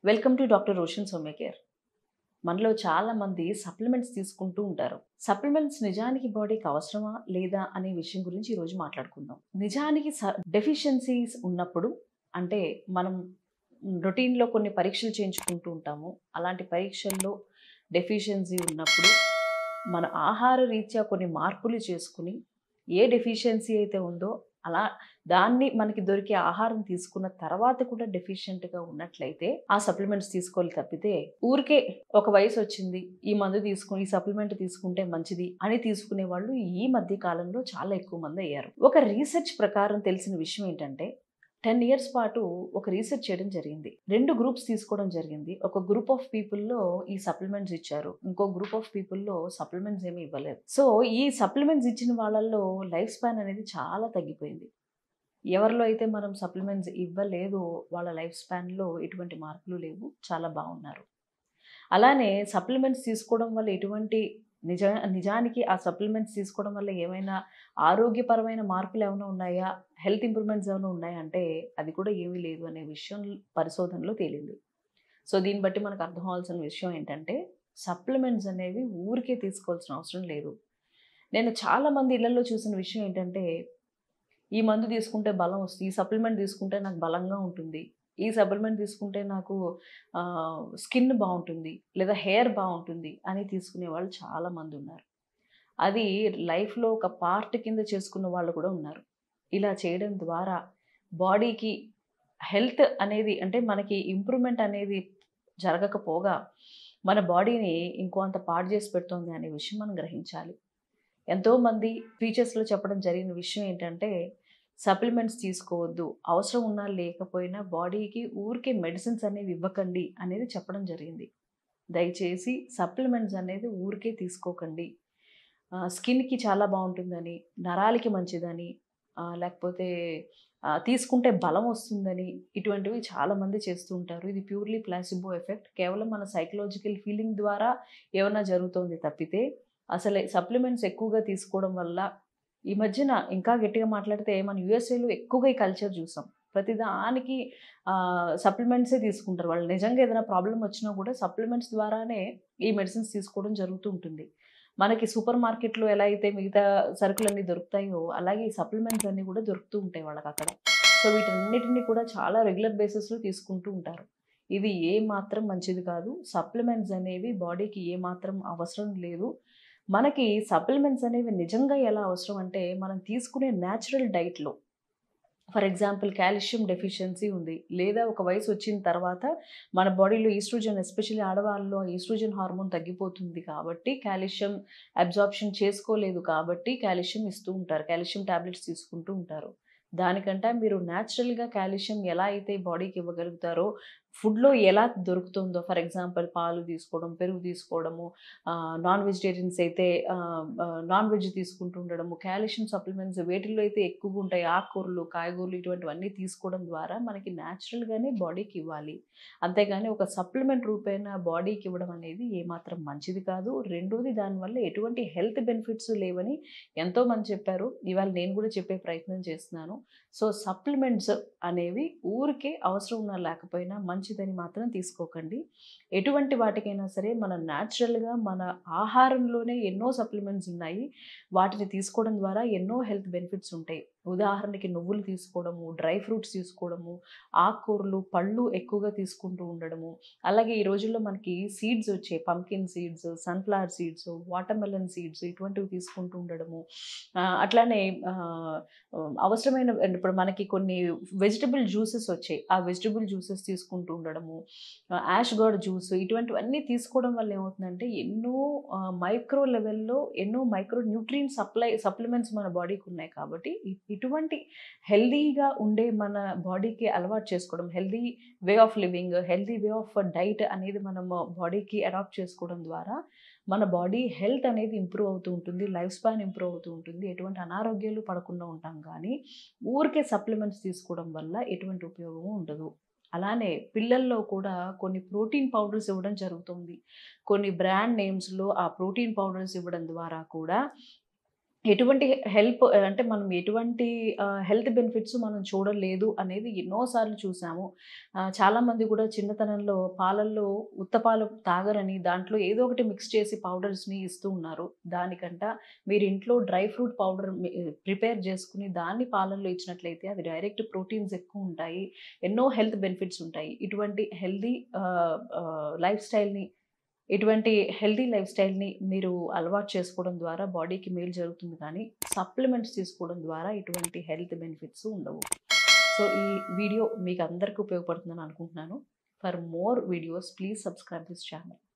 welcome to doctor Roshan Soumya care మనలో చాలా మంది సప్లిమెంట్స్ తీసుకుంటూ ఉంటారు సప్లిమెంట్స్ నిజానికి బాడీకి అవసరమా లేదా అనే విషయం గురించి ఈరోజు మాట్లాడుకుందాం నిజానికి డెఫిషియన్సీస్ ఉన్నప్పుడు అంటే మనం రొటీన్లో కొన్ని పరీక్షలు చేయించుకుంటూ ఉంటాము అలాంటి పరీక్షల్లో డెఫిషియన్సీ ఉన్నప్పుడు మన ఆహార రీత్యా కొన్ని మార్పులు చేసుకుని ఏ డెఫిషియన్సీ అయితే ఉందో అలా దాన్ని మనకి దొరికే ఆహారం తీసుకున్న తర్వాత కూడా డెఫిషియెంట్గా ఉన్నట్లయితే ఆ సప్లిమెంట్స్ తీసుకోవాలి తప్పితే ఊరికే ఒక వయసు వచ్చింది ఈ మందు తీసుకుని ఈ సప్లిమెంట్ తీసుకుంటే మంచిది అని తీసుకునే వాళ్ళు ఈ మధ్య కాలంలో చాలా ఎక్కువ మంది అయ్యారు ఒక రీసెర్చ్ ప్రకారం తెలిసిన విషయం ఏంటంటే టెన్ ఇయర్స్ పాటు ఒక రీసెర్చ్ చేయడం జరిగింది రెండు గ్రూప్స్ తీసుకోవడం జరిగింది ఒక గ్రూప్ ఆఫ్ పీపుల్లో ఈ సప్లిమెంట్స్ ఇచ్చారు ఇంకో గ్రూప్ ఆఫ్ పీపుల్లో సప్లిమెంట్స్ ఏమీ ఇవ్వలేదు సో ఈ సప్లిమెంట్స్ ఇచ్చిన వాళ్ళల్లో లైఫ్ స్పాన్ అనేది చాలా తగ్గిపోయింది ఎవరిలో అయితే మనం సప్లిమెంట్స్ ఇవ్వలేదు వాళ్ళ లైఫ్ స్పాన్లో ఎటువంటి మార్పులు లేవు చాలా బాగున్నారు అలానే సప్లిమెంట్స్ తీసుకోవడం వల్ల ఎటువంటి నిజ నిజానికి ఆ సప్లిమెంట్స్ తీసుకోవడం వల్ల ఏమైనా ఆరోగ్యపరమైన మార్పులు ఏమైనా ఉన్నాయా హెల్త్ ఇంప్రూవ్మెంట్స్ ఏమైనా ఉన్నాయా అంటే అది కూడా ఏమీ లేదు అనే విషయం పరిశోధనలో తేలింది సో దీన్ని బట్టి మనకు అర్థం అవ్వాల్సిన విషయం ఏంటంటే సప్లిమెంట్స్ అనేవి ఊరికే తీసుకోవాల్సిన అవసరం లేదు నేను చాలామంది ఇళ్లలో చూసిన విషయం ఏంటంటే ఈ మందు తీసుకుంటే బలం వస్తుంది ఈ సప్లిమెంట్ తీసుకుంటే నాకు బలంగా ఉంటుంది ఈ సప్లిమెంట్ తీసుకుంటే నాకు స్కిన్ బాగుంటుంది లేదా హెయిర్ బాగుంటుంది అని తీసుకునే వాళ్ళు చాలామంది ఉన్నారు అది లైఫ్లో ఒక పార్ట్ కింద చేసుకున్న వాళ్ళు కూడా ఉన్నారు ఇలా చేయడం ద్వారా బాడీకి హెల్త్ అనేది అంటే మనకి ఇంప్రూవ్మెంట్ అనేది జరగకపోగా మన బాడీని ఇంకొంత పాడు చేసి పెడుతుంది అనే విషయం మనం గ్రహించాలి ఎంతోమంది ఫీచర్స్లో చెప్పడం జరిగిన విషయం ఏంటంటే సప్లిమెంట్స్ తీసుకోవద్దు అవసరం ఉన్నా లేకపోయినా బాడీకి ఊరికే మెడిసిన్స్ అనేవి ఇవ్వకండి అనేది చెప్పడం జరిగింది దయచేసి సప్లిమెంట్స్ అనేది ఊరికే తీసుకోకండి స్కిన్కి చాలా బాగుంటుందని నరాలకి మంచిదని లేకపోతే తీసుకుంటే బలం వస్తుందని ఇటువంటివి చాలామంది చేస్తూ ఉంటారు ఇది ప్యూర్లీ ప్లాసిబో ఎఫెక్ట్ కేవలం మన సైకలాజికల్ ఫీలింగ్ ద్వారా ఏమైనా జరుగుతుంది తప్పితే అసలు సప్లిమెంట్స్ ఎక్కువగా తీసుకోవడం వల్ల ఈ మధ్యన ఇంకా గట్టిగా మాట్లాడితే మన యూఎస్ఏలో ఎక్కువగా ఈ కల్చర్ చూసాం ప్రతిదానికి సప్లిమెంట్సే తీసుకుంటారు వాళ్ళు నిజంగా ఏదైనా ప్రాబ్లం వచ్చినా కూడా సప్లిమెంట్స్ ద్వారానే ఈ మెడిసిన్స్ తీసుకోవడం జరుగుతూ ఉంటుంది మనకి సూపర్ మార్కెట్లో ఎలా అయితే మిగతా సరుకులన్నీ దొరుకుతాయో అలాగే ఈ సప్లిమెంట్స్ అన్నీ కూడా దొరుకుతూ ఉంటాయి వాళ్ళకి అక్కడ సో వీటన్నిటిని కూడా చాలా రెగ్యులర్ బేసిస్లో తీసుకుంటూ ఉంటారు ఇది ఏ మాత్రం మంచిది కాదు సప్లిమెంట్స్ అనేవి బాడీకి ఏ మాత్రం అవసరం లేదు మనకి సప్లిమెంట్స్ అనేవి నిజంగా ఎలా అవసరం అంటే మనం తీసుకునే న్యాచురల్ డైట్లో ఫర్ ఎగ్జాంపుల్ కాల్షియం డెఫిషియన్సీ ఉంది లేదా ఒక వయసు వచ్చిన తర్వాత మన బాడీలో ఈస్ట్రోజన్ ఎస్పెషల్లీ ఆడవాళ్ళలో ఈస్ట్రోజన్ హార్మోన్ తగ్గిపోతుంది కాబట్టి కాల్షియం అబ్జార్ప్షన్ చేసుకోలేదు కాబట్టి కాల్షియం ఇస్తూ ఉంటారు కాల్షియం టాబ్లెట్స్ తీసుకుంటూ ఉంటారు దానికంటే మీరు న్యాచురల్గా కాల్షియం ఎలా అయితే బాడీకి ఇవ్వగలుగుతారో ఫుడ్లో ఎలా దొరుకుతుందో ఫర్ ఎగ్జాంపుల్ పాలు తీసుకోవడం పెరుగు తీసుకోవడము నాన్ వెజిటేరియన్స్ అయితే నాన్ వెజ్ తీసుకుంటూ ఉండడము కాల్షియం సప్లిమెంట్స్ వేటిల్లో అయితే ఎక్కువగా ఉంటాయి ఆకుకూరలు కాయగూరలు ఇటువంటివన్నీ తీసుకోవడం ద్వారా మనకి న్యాచురల్గానే బాడీకి ఇవ్వాలి అంతేగాని ఒక సప్లిమెంట్ రూపేణ బాడీకి ఇవ్వడం అనేది ఏమాత్రం మంచిది కాదు రెండోది దానివల్ల ఎటువంటి హెల్త్ బెనిఫిట్స్ లేవని ఎంతోమంది చెప్పారు ఇవాళ నేను కూడా చెప్పే ప్రయత్నం చేస్తున్నాను సో సప్లిమెంట్స్ అనేవి ఊరికే అవసరం ఉన్నా లేకపోయినా మంచిదని మాత్రం తీసుకోకండి ఎటువంటి వాటికైనా సరే మన న్యాచురల్గా మన ఆహారంలోనే ఎన్నో సప్లిమెంట్స్ ఉన్నాయి వాటిని తీసుకోవడం ద్వారా ఎన్నో హెల్త్ బెనిఫిట్స్ ఉంటాయి ఉదాహరణకి నువ్వులు తీసుకోవడము డ్రై ఫ్రూట్స్ తీసుకోవడము ఆకుకూరలు పళ్ళు ఎక్కువగా తీసుకుంటూ ఉండడము అలాగే ఈ రోజుల్లో మనకి సీడ్స్ వచ్చాయి pumpkin seeds sunflower seeds watermelon seeds ఇటువంటివి తీసుకుంటూ ఉండడము అట్లానే అవసరమైన ఇప్పుడు మనకి కొన్ని వెజిటబుల్ జ్యూసెస్ వచ్చాయి ఆ వెజిటబుల్ జ్యూసెస్ తీసుకుంటూ ఉండడము యాష్ గార్డ్ జ్యూస్ ఇటువంటివన్నీ తీసుకోవడం వల్ల ఏమవుతుందంటే ఎన్నో మైక్రో లెవెల్లో ఎన్నో మైక్రో న్యూట్రియన్ సప్లై సప్లిమెంట్స్ మన బాడీకి ఉన్నాయి కాబట్టి ఇటువంటి హెల్దీగా ఉండే మన బాడీకి అలవాటు చేసుకోవడం healthy way of living healthy way of diet అనేది మనం బాడీకి అడాప్ట్ చేసుకోవడం ద్వారా మన బాడీ హెల్త్ అనేది ఇంప్రూవ్ అవుతూ ఉంటుంది లైఫ్ స్పాన్ ఇంప్రూవ్ అవుతూ ఉంటుంది ఎటువంటి అనారోగ్యాలు పడకుండా ఉంటాం కానీ ఊరికే సప్లిమెంట్స్ తీసుకోవడం వల్ల ఎటువంటి ఉపయోగము ఉండదు అలానే పిల్లల్లో కూడా కొన్ని ప్రోటీన్ పౌడర్స్ ఇవ్వడం జరుగుతుంది కొన్ని బ్రాండ్ నేమ్స్లో ఆ ప్రోటీన్ పౌడర్స్ ఇవ్వడం ద్వారా కూడా ఎటువంటి హెల్ప్ అంటే మనం ఎటువంటి హెల్త్ బెనిఫిట్స్ మనం చూడలేదు అనేది ఎన్నోసార్లు చూసాము ఆ, చాలామంది కూడా చిన్నతనంలో పాలల్లో ఉత్తపాలు తాగరని దాంట్లో ఏదో ఒకటి మిక్స్ చేసి పౌడర్స్ని ఇస్తూ ఉన్నారు దానికంట మీరు ఇంట్లో డ్రై ఫ్రూట్ పౌడర్ ప్రిపేర్ చేసుకుని దాన్ని పాలల్లో ఇచ్చినట్లయితే అది డైరెక్ట్ ప్రోటీన్స్ ఎక్కువ ఉంటాయి ఎన్నో హెల్త్ బెనిఫిట్స్ ఉంటాయి ఇటువంటి హెల్దీ లైఫ్ స్టైల్ని ఇటువంటి హెల్దీ లైఫ్ స్టైల్ని మీరు అలవాటు చేసుకోవడం ద్వారా బాడీకి మేలు జరుగుతుంది కానీ సప్లిమెంట్స్ తీసుకోవడం ద్వారా ఇటువంటి హెల్త్ బెనిఫిట్స్ ఉండవు సో ఈ వీడియో మీకు అందరికీ ఉపయోగపడుతుందని అనుకుంటున్నాను for more videos please subscribe this channel